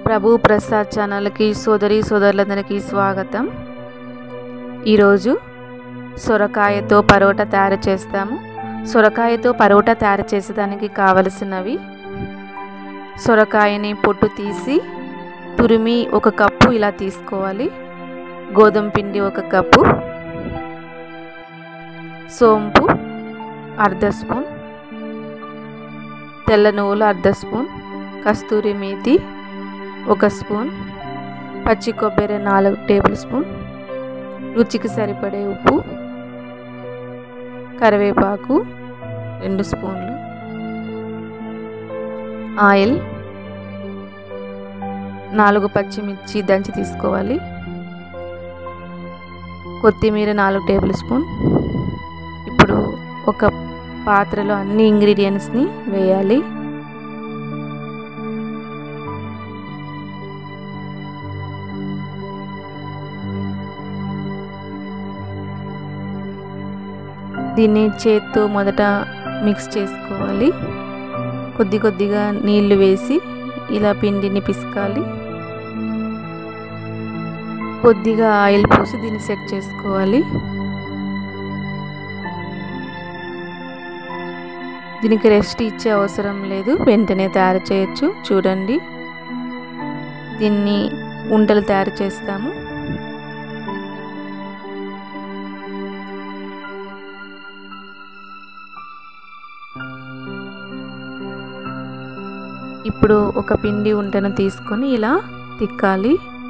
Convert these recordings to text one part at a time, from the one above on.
ప్రభు ప్రసాద్ ఛానల్కి సోదరి సోదరులందరికీ స్వాగతం ఈరోజు సొరకాయతో పరోటా తయారు చేస్తాము సొరకాయతో పరోటా తయారు చేసేదానికి కావలసినవి సొరకాయని పొట్టు తీసి తురిమి ఒక కప్పు ఇలా తీసుకోవాలి గోధుమ పిండి ఒక కప్పు సోంపు అర్ధ స్పూన్ తెల్ల నువ్వులు అర్ధ స్పూన్ కస్తూరి మేతి ఒక స్పూన్ పచ్చి కొబ్బరి నాలుగు టేబుల్ స్పూన్ రుచికి సరిపడే ఉప్పు కరివేపాకు రెండు స్పూన్లు ఆయిల్ నాలుగు పచ్చిమిర్చి దంచి తీసుకోవాలి కొత్తిమీర నాలుగు టేబుల్ స్పూన్ ఇప్పుడు ఒక పాత్రలో అన్ని ఇంగ్రీడియంట్స్ని వేయాలి దీన్ని చేత్తో మొదట మిక్స్ చేసుకోవాలి కొద్ది కొద్దిగా నీళ్లు వేసి ఇలా పిండిని పిసకాలి కొద్దిగా ఆయిల్ పోసి దీన్ని సెట్ చేసుకోవాలి దీనికి రెస్ట్ ఇచ్చే అవసరం లేదు వెంటనే తయారు చేయొచ్చు చూడండి దీన్ని ఉండలు తయారు చేస్తాము ఇప్పుడు ఒక పిండి ఉంటను తీసుకొని ఇలా తిక్కాలి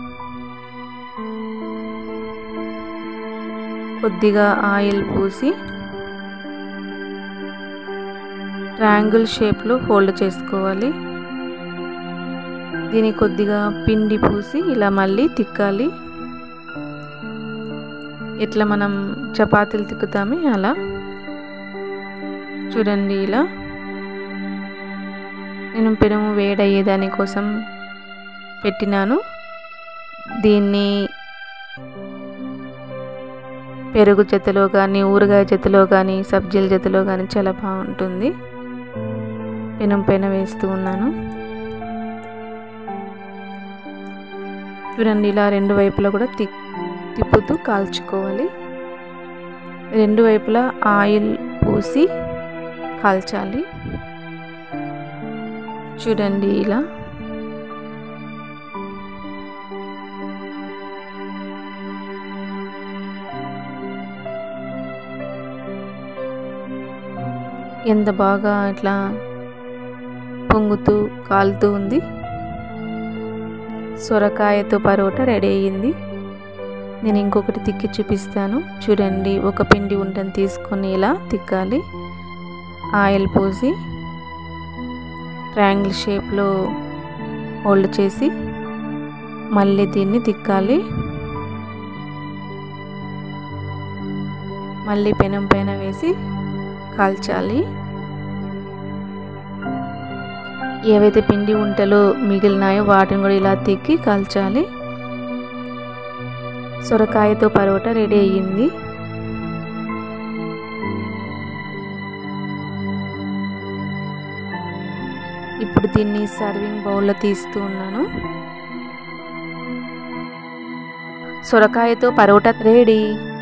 కొద్దిగా ఆయిల్ పూసి ట్రయాంగిల్ షేప్లో ఫోల్డ్ చేసుకోవాలి దీని కొద్దిగా పిండి పూసి ఇలా మళ్ళీ తిక్కాలి ఎట్లా మనం చపాతీలు తిక్కుతామే అలా చూడండి ఇలా నేను పెరుము వేడయ్యే దానికోసం పెట్టినాను దీన్ని పెరుగు జతలో కానీ ఊరగాయ జతలో కానీ సబ్జీల జతలో కానీ చాలా బాగుంటుంది పెనం పైన వేస్తూ ఉన్నాను చూడండి ఇలా రెండు వైపులా కూడా తి తిప్పుతూ కాల్చుకోవాలి రెండు వైపులా ఆయిల్ పూసి కాల్చాలి చూడండి ఇలా ఎంత బాగా ఇట్లా పొంగుతూ కాలుతూ ఉంది సొరకాయతో పరోటా రెడీ అయ్యింది నేను ఇంకొకటి తిక్కి చూపిస్తాను చూడండి ఒక పిండి ఉండని తీసుకొని ఇలా తిక్కాలి ఆయిల్ పోసి ట్రయాంగిల్ షేప్లో హోల్డ్ చేసి మళ్ళీ దీన్ని తిక్కాలి మళ్ళీ పెనం పైన వేసి కాల్చాలి ఏవైతే పిండి ఉంటలో మిగిలినాయో వాటిని కూడా ఇలా తిక్కి కాల్చాలి సొరకాయతో పరోటా రెడీ అయ్యింది ఇప్పుడు దీన్ని సర్వింగ్ బౌల్లో తీస్తూ ఉన్నాను సొరకాయతో పరోటా రెడీ